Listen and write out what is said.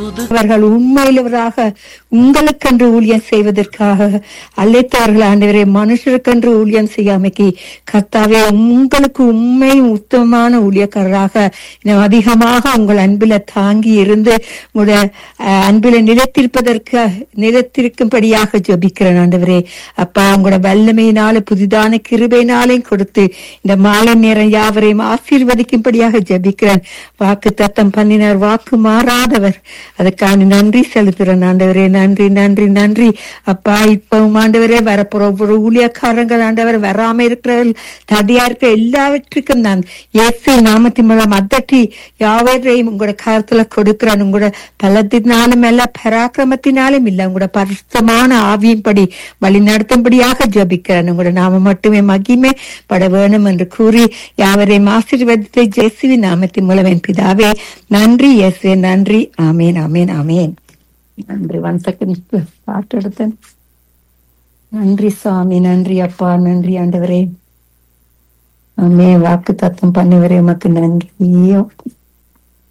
துது அவர்கள் உண்மையிலவராக உங்களுக்கென்று ஊழியம் செய்வதற்காக அழைத்தவர்கள் ஆண்டவரே மனுஷருக்கென்று ஊழியம் செய்யாமைக்கு கர்த்தாவே உங்களுக்கு உண்மையும் உத்தமமான ஊழியக்காரராக இன்னும் அதிகமாக உங்கள் அன்பில தாங்கி இருந்து உங்களுடைய அஹ், அன்பில நிலைத்திருப்பதற்கு நிலைத்திருக்கும்படியாக ஜெபிக்கிறேன் ஆண்டவரே அப்பா உங்களோட வல்லமையினால புதிதான கிருபையினாலையும் கொடுத்து இந்த மாலை நேரம் யாவரையும் ஆசீர்வதிக்கும்படியாக ஜெபிக்கிறேன் வாக்கு தத்தம் பண்ணினார் வாக்கு மாறாதவர் அதுக்கான நன்றி செலுத்துறேன் ஆண்டவரே நன்றி நன்றி நன்றி அப்பா இப்பவும் ஆண்டவரே வரப்போற ஒவ்வொரு ஊழியக்காரங்கள் ஆண்டவர் வராம இருக்கிற தடையா இருக்கிற எல்லாவற்றுக்கும் நான் இயேசு நாமத்தின் மூலம் அதட்டி யாவரையும் உங்களோட கருத்துல கொடுக்கிறேன் உங்களோட பலத்தினாலும் அல்ல பராக்கிரமத்தினாலும் இல்ல உங்களோட பரிசுத்தமான ஆவியின்படி வழி நடத்தும்படியாக ஜபிக்கிறேன் உங்களோட நாம மட்டுமே மகிமை பட வேணும் என்று கூறி யாவரையும் ஆசீர்வதித்து ஜேசுவி நாமத்தின் மூலம் என் பிதாவே நன்றி இயேசுவே நன்றி ஆமேன் ஆமேன் ஆமேன் நன்றி ஒன் செகண்ட் பாட்டு எடுத்தேன் நன்றி சுவாமி நன்றி அப்பா நன்றி ஆண்டவரே ஆமே வாக்கு தத்தம் பண்ணிவரே உமக்கு நன்றி